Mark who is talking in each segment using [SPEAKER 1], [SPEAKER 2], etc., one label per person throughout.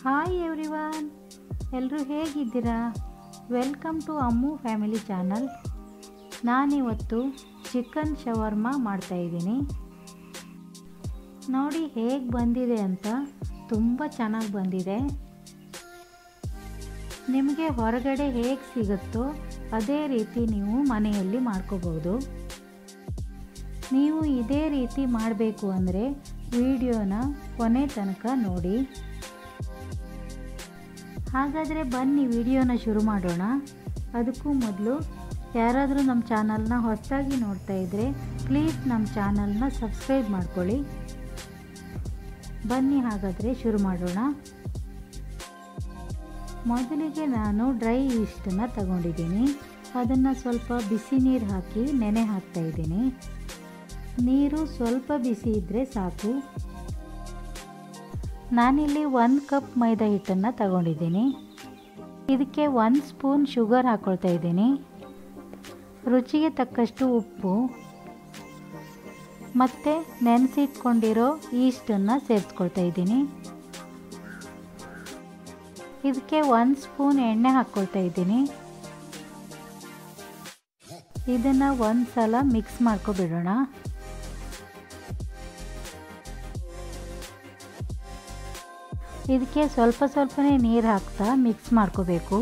[SPEAKER 1] hi everyone ಎಲ್ಲರೂ ಹೇಗಿದ್ದೀರಾ welcome to Ammu family channel ನಾನಿವತ್ತು ಚಿಕನ್ ಶವರ್ಮ ಮಾಡ್ತಾಯಿದ್ದೀನಿ ನೋಡಿ ಹೇಗೆ ಬಂದಿದೆ ಅಂತ ತುಂಬ ಚೆನ್ನಾಗಿ ಬಂದಿದೆ ನಿಮಗೆ ಹೊರಗಡೆ ಹೇಗೆ ಸಿಗುತ್ತೋ ಅದೇ ರೀತಿ ನೀವು ಮನೆಯಲ್ಲಿ ಮಾಡ್ಕೋಬೋದು ನೀವು ಇದೇ ರೀತಿ ಮಾಡಬೇಕು ಅಂದರೆ ವಿಡಿಯೋನ ಕೊನೆ ತನಕ ನೋಡಿ ಹಾಗಾದರೆ ಬನ್ನಿ ವಿಡಿಯೋನ ಶುರು ಮಾಡೋಣ ಅದಕ್ಕೂ ಮೊದಲು ಯಾರಾದರೂ ನಮ್ಮ ಚಾನಲ್ನ ಹೊಸದಾಗಿ ನೋಡ್ತಾ ಇದ್ದರೆ ಪ್ಲೀಸ್ ನಮ್ಮ ಚಾನಲ್ನ ಸಬ್ಸ್ಕ್ರೈಬ್ ಮಾಡ್ಕೊಳ್ಳಿ ಬನ್ನಿ ಹಾಗಾದರೆ ಶುರು ಮಾಡೋಣ ಮೊದಲಿಗೆ ನಾನು ಡ್ರೈ ಈಸ್ಟನ್ನು ತಗೊಂಡಿದ್ದೀನಿ ಅದನ್ನು ಸ್ವಲ್ಪ ಬಿಸಿ ನೀರು ಹಾಕಿ ನೆನೆ ಹಾಕ್ತಾ ಇದ್ದೀನಿ ನೀರು ಸ್ವಲ್ಪ ಬಿಸಿ ಇದ್ದರೆ ಸಾಕು ನಾನಿಲ್ಲಿ ಒಂದು ಕಪ್ ಮೈದಾ ಹಿಟ್ಟನ್ನು ತಗೊಂಡಿದ್ದೀನಿ ಇದಕ್ಕೆ ಒಂದು ಸ್ಪೂನ್ ಶುಗರ್ ಹಾಕ್ಕೊಳ್ತಾ ಇದ್ದೀನಿ ರುಚಿಗೆ ತಕ್ಕಷ್ಟು ಉಪ್ಪು ಮತ್ತು ನೆನೆಸಿಟ್ಕೊಂಡಿರೋ ಈಸ್ಟನ್ನು ಸೇರಿಸ್ಕೊಳ್ತಾ ಇದ್ದೀನಿ ಇದಕ್ಕೆ ಒಂದು ಸ್ಪೂನ್ ಎಣ್ಣೆ ಹಾಕ್ಕೊಳ್ತಾ ಇದ್ದೀನಿ ಇದನ್ನು ಒಂದು ಸಲ ಮಿಕ್ಸ್ ಮಾಡ್ಕೊಬಿಡೋಣ ಇದಕ್ಕೆ ಸ್ವಲ್ಪ ಸ್ವಲ್ಪನೇ ನೀರು ಹಾಕ್ತಾ ಮಿಕ್ಸ್ ಮಾಡ್ಕೋಬೇಕು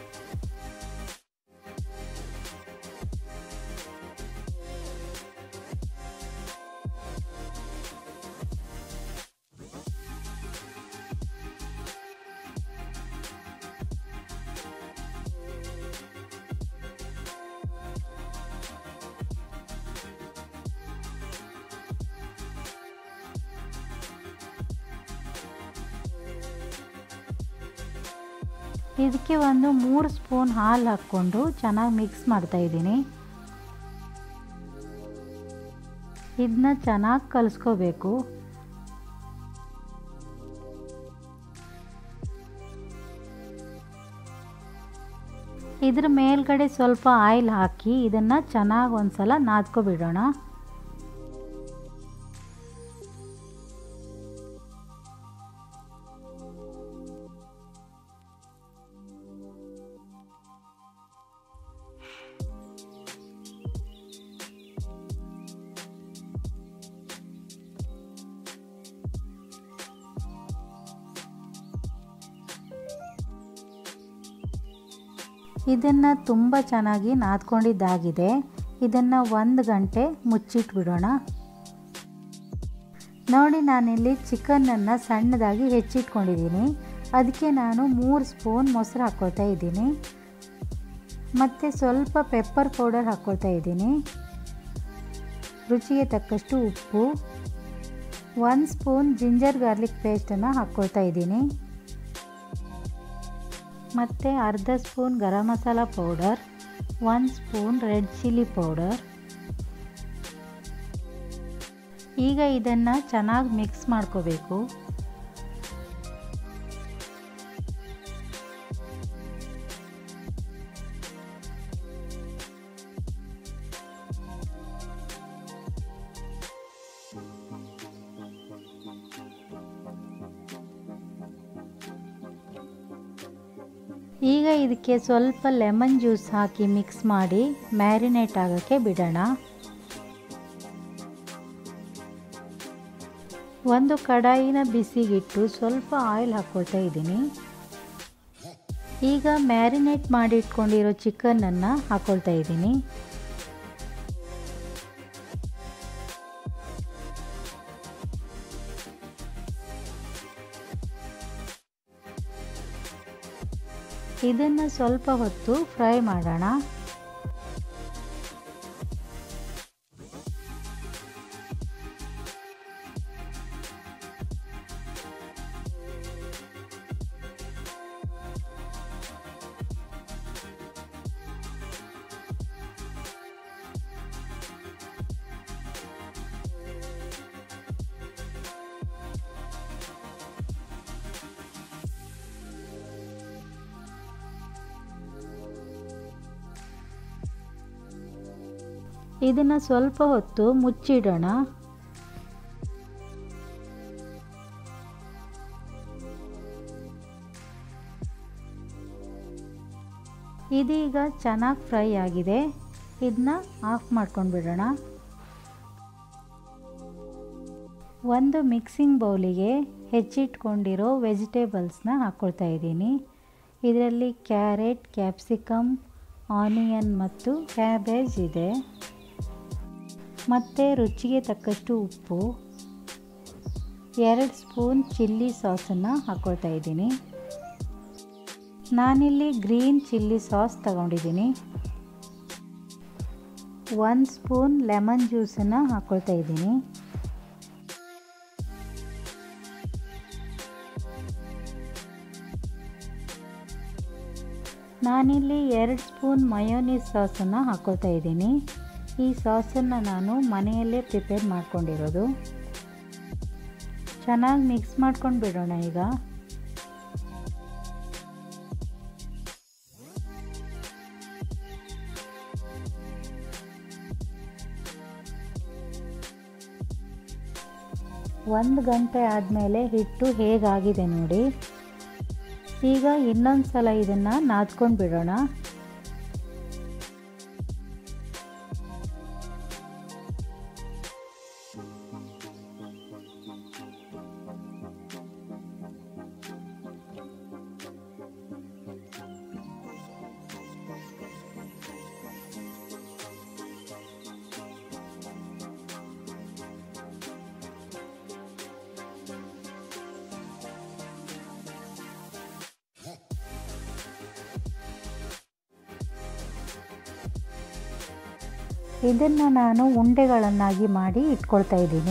[SPEAKER 1] ಇದಕ್ಕೆ ಒಂದು ಮೂರು ಸ್ಪೂನ್ ಹಾಲು ಹಾಕ್ಕೊಂಡು ಚೆನ್ನಾಗಿ ಮಿಕ್ಸ್ ಮಾಡ್ತಾ ಇದ್ದೀನಿ ಇದನ್ನ ಚೆನ್ನಾಗಿ ಕಲಿಸ್ಕೋಬೇಕು ಇದ್ರ ಮೇಲ್ಗಡೆ ಸ್ವಲ್ಪ ಆಯಿಲ್ ಹಾಕಿ ಇದನ್ನು ಚೆನ್ನಾಗಿ ಒಂದ್ಸಲ ನಾದ್ಕೊಬಿಡೋಣ ಇದನ್ನು ತುಂಬ ಚೆನ್ನಾಗಿ ನಾದ್ಕೊಂಡಿದ್ದಾಗಿದೆ ಇದನ್ನು ಒಂದು ಗಂಟೆ ಮುಚ್ಚಿಟ್ಬಿಡೋಣ ನೋಡಿ ನಾನಿಲ್ಲಿ ಚಿಕನನ್ನು ಸಣ್ಣದಾಗಿ ಹೆಚ್ಚಿಟ್ಕೊಂಡಿದ್ದೀನಿ ಅದಕ್ಕೆ ನಾನು ಮೂರು ಸ್ಪೂನ್ ಮೊಸರು ಹಾಕ್ಕೊಳ್ತಾ ಇದ್ದೀನಿ ಮತ್ತು ಸ್ವಲ್ಪ ಪೆಪ್ಪರ್ ಪೌಡರ್ ಹಾಕ್ಕೊಳ್ತಾ ಇದ್ದೀನಿ ರುಚಿಗೆ ತಕ್ಕಷ್ಟು ಉಪ್ಪು ಒಂದು ಸ್ಪೂನ್ ಜಿಂಜರ್ ಗಾರ್ಲಿಕ್ ಪೇಸ್ಟನ್ನು ಹಾಕ್ಕೊಳ್ತಾ ಇದ್ದೀನಿ ಮತ್ತು ಅರ್ಧ ಸ್ಪೂನ್ ಗರಂ ಮಸಾಲ ಪೌಡರ್ ಒಂದು ಸ್ಪೂನ್ ರೆಡ್ ಚಿಲ್ಲಿ ಪೌಡರ್ ಈಗ ಇದನ್ನು ಚೆನ್ನಾಗಿ ಮಿಕ್ಸ್ ಮಾಡ್ಕೋಬೇಕು ಈಗ ಇದಕ್ಕೆ ಸ್ವಲ್ಪ ಲೆಮನ್ ಜ್ಯೂಸ್ ಹಾಕಿ ಮಿಕ್ಸ್ ಮಾಡಿ ಮ್ಯಾರಿನೇಟ್ ಆಗೋಕ್ಕೆ ಬಿಡೋಣ ಒಂದು ಕಡಾಯಿನ ಬಿಸಿಗಿಟ್ಟು ಸ್ವಲ್ಪ ಆಯಿಲ್ ಹಾಕ್ಕೊಳ್ತಾ ಇದ್ದೀನಿ ಈಗ ಮ್ಯಾರಿನೇಟ್ ಮಾಡಿ ಇಟ್ಕೊಂಡಿರೋ ಚಿಕನನ್ನು ಹಾಕ್ಕೊಳ್ತಾ ಇದ್ದೀನಿ ಇದನ್ನು ಸ್ವಲ್ಪ ಹೊತ್ತು ಫ್ರೈ ಮಾಡೋಣ ಇದನ್ನು ಸ್ವಲ್ಪ ಹೊತ್ತು ಮುಚ್ಚಿಡೋಣ ಇದೀಗ ಚೆನ್ನಾಗಿ ಫ್ರೈ ಆಗಿದೆ ಇದನ್ನ ಆಫ್ ಮಾಡ್ಕೊಂಡು ಬಿಡೋಣ ಒಂದು ಮಿಕ್ಸಿಂಗ್ ಬೌಲಿಗೆ ಹೆಚ್ಚಿಟ್ಕೊಂಡಿರೋ ವೆಜಿಟೇಬಲ್ಸ್ನ ಹಾಕ್ಕೊಳ್ತಾ ಇದ್ದೀನಿ ಇದರಲ್ಲಿ ಕ್ಯಾರೆಟ್ ಕ್ಯಾಪ್ಸಿಕಮ್ ಆನಿಯನ್ ಮತ್ತು ಕ್ಯಾಬೇಜ್ ಇದೆ ಮತ್ತು ರುಚಿಗೆ ತಕ್ಕಷ್ಟು ಉಪ್ಪು ಎರಡು ಸ್ಪೂನ್ ಚಿಲ್ಲಿ ಸಾಸನ್ನು ಹಾಕ್ಕೊಳ್ತಾ ಇದ್ದೀನಿ ನಾನಿಲ್ಲಿ ಗ್ರೀನ್ ಚಿಲ್ಲಿ ಸಾಸ್ ತಗೊಂಡಿದ್ದೀನಿ ಒಂದು ಸ್ಪೂನ್ ಲೆಮನ್ ಜ್ಯೂಸನ್ನು ಹಾಕ್ಕೊಳ್ತಾ ಇದ್ದೀನಿ ನಾನಿಲ್ಲಿ ಎರಡು ಸ್ಪೂನ್ ಮಯೋನೀಸ್ ಸಾಸನ್ನು ಹಾಕ್ಕೊಳ್ತಾ ಇದ್ದೀನಿ ಈ ಸಾಸನ್ನು ನಾನು ಮನೆಯಲ್ಲೇ ಪ್ರಿಪೇರ್ ಮಾಡ್ಕೊಂಡಿರೋದು ಚೆನ್ನಾಗಿ ಮಿಕ್ಸ್ ಮಾಡ್ಕೊಂಡು ಬಿಡೋಣ ಈಗ ಒಂದು ಗಂಟೆ ಆದಮೇಲೆ ಹಿಟ್ಟು ಹೇಗಾಗಿದೆ ನೋಡಿ ಈಗ ಇನ್ನೊಂದು ಸಲ ಇದನ್ನು ನಾದ್ಕೊಂಡು ಬಿಡೋಣ ಇದನ್ನು ನಾನು ಉಂಡೆಗಳನ್ನಾಗಿ ಮಾಡಿ ಇಟ್ಕೊಳ್ತಾ ಇದ್ದೀನಿ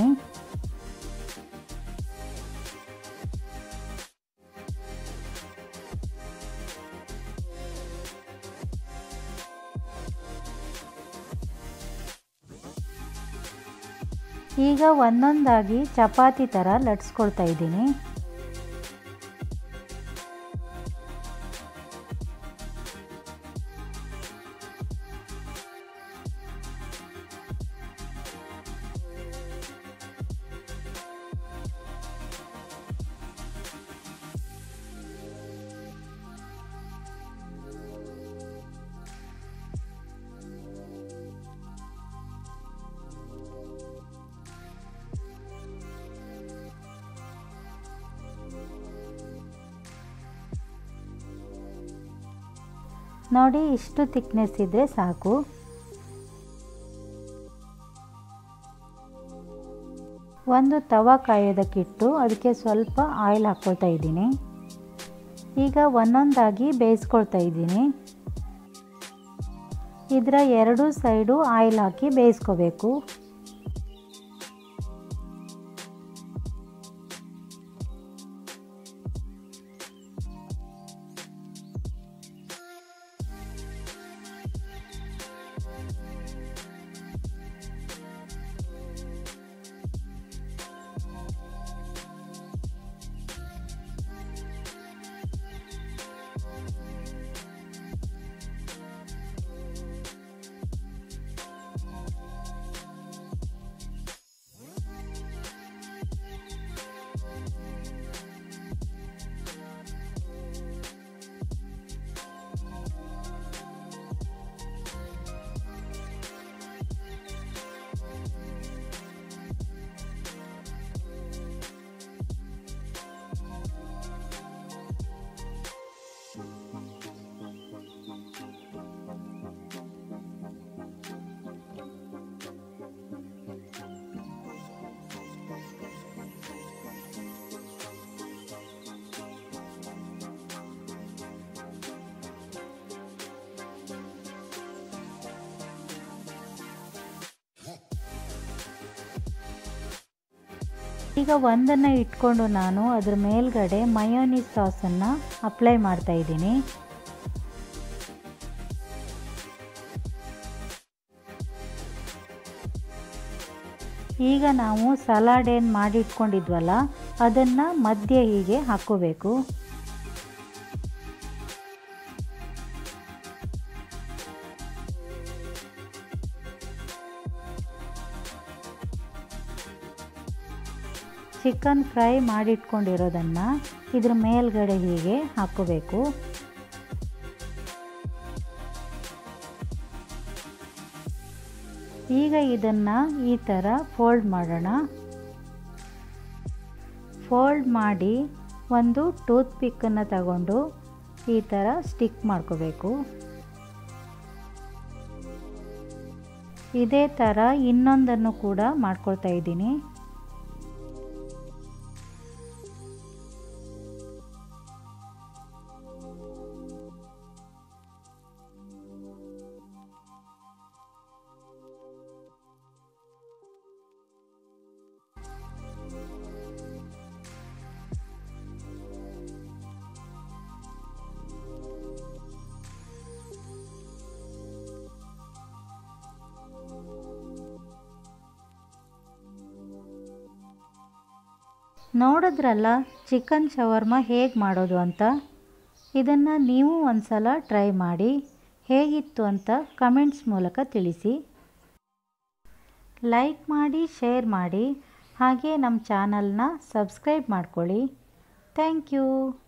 [SPEAKER 1] ಈಗ ಒಂದೊಂದಾಗಿ ಚಪಾತಿ ಥರ ಲಟ್ಸ್ಕೊಳ್ತಾ ಇದ್ದೀನಿ ನೋಡಿ ಇಷ್ಟು ಥಿಕ್ನೆಸ್ ಇದ್ದರೆ ಸಾಕು ಒಂದು ತವ ಕಾಯೋದಕ್ಕಿಟ್ಟು ಅದಕ್ಕೆ ಸ್ವಲ್ಪ ಆಯಿಲ್ ಹಾಕ್ಕೊಳ್ತಾ ಇದ್ದೀನಿ ಈಗ ಒಂದೊಂದಾಗಿ ಬೇಯಿಸ್ಕೊಳ್ತಾ ಇದ್ದೀನಿ ಇದರ ಎರಡೂ ಸೈಡು ಆಯಿಲ್ ಹಾಕಿ ಬೇಯಿಸ್ಕೋಬೇಕು ಈಗ ಒಂದನ್ನು ಇಟ್ಕೊಂಡು ನಾನು ಅದ್ರ ಮೇಲ್ಗಡೆ ಮಯೋನೀಸ್ ಸಾಸನ್ನು ಅಪ್ಲೈ ಮಾಡ್ತಾ ಇದ್ದೀನಿ ಈಗ ನಾವು ಸಲಾಡ್ ಏನು ಮಾಡಿಟ್ಕೊಂಡಿದ್ವಲ್ಲ ಅದನ್ನು ಮಧ್ಯೆ ಹೀಗೆ ಹಾಕ್ಕೋಬೇಕು ಚಿಕನ್ ಫ್ರೈ ಮಾಡಿಟ್ಕೊಂಡಿರೋದನ್ನು ಇದ್ರ ಮೇಲ್ಗಡೆ ಹೀಗೆ ಹಾಕ್ಕೋಬೇಕು ಈಗ ಇದನ್ನು ಈ ಥರ ಫೋಲ್ಡ್ ಮಾಡೋಣ ಫೋಲ್ಡ್ ಮಾಡಿ ಒಂದು ಟೂತ್ ಪಿಕ್ಕನ್ನು ತಗೊಂಡು ಈ ಥರ ಸ್ಟಿಕ್ ಮಾಡ್ಕೋಬೇಕು ಇದೇ ಥರ ಇನ್ನೊಂದನ್ನು ಕೂಡ ಮಾಡ್ಕೊಳ್ತಾ ಇದ್ದೀನಿ ನೋಡಿದ್ರಲ್ಲ ಚಿಕನ್ ಶವರ್ಮ ಹೇಗೆ ಮಾಡೋದು ಅಂತ ಇದನ್ನು ನೀವು ಒಂದು ಸಲ ಟ್ರೈ ಮಾಡಿ ಹೇಗಿತ್ತು ಅಂತ ಕಮೆಂಟ್ಸ್ ಮೂಲಕ ತಿಳಿಸಿ ಲೈಕ್ ಮಾಡಿ ಶೇರ್ ಮಾಡಿ ಹಾಗೆ ನಮ್ಮ ಚಾನಲ್ನ ಸಬ್ಸ್ಕ್ರೈಬ್ ಮಾಡ್ಕೊಳ್ಳಿ ಥ್ಯಾಂಕ್ ಯು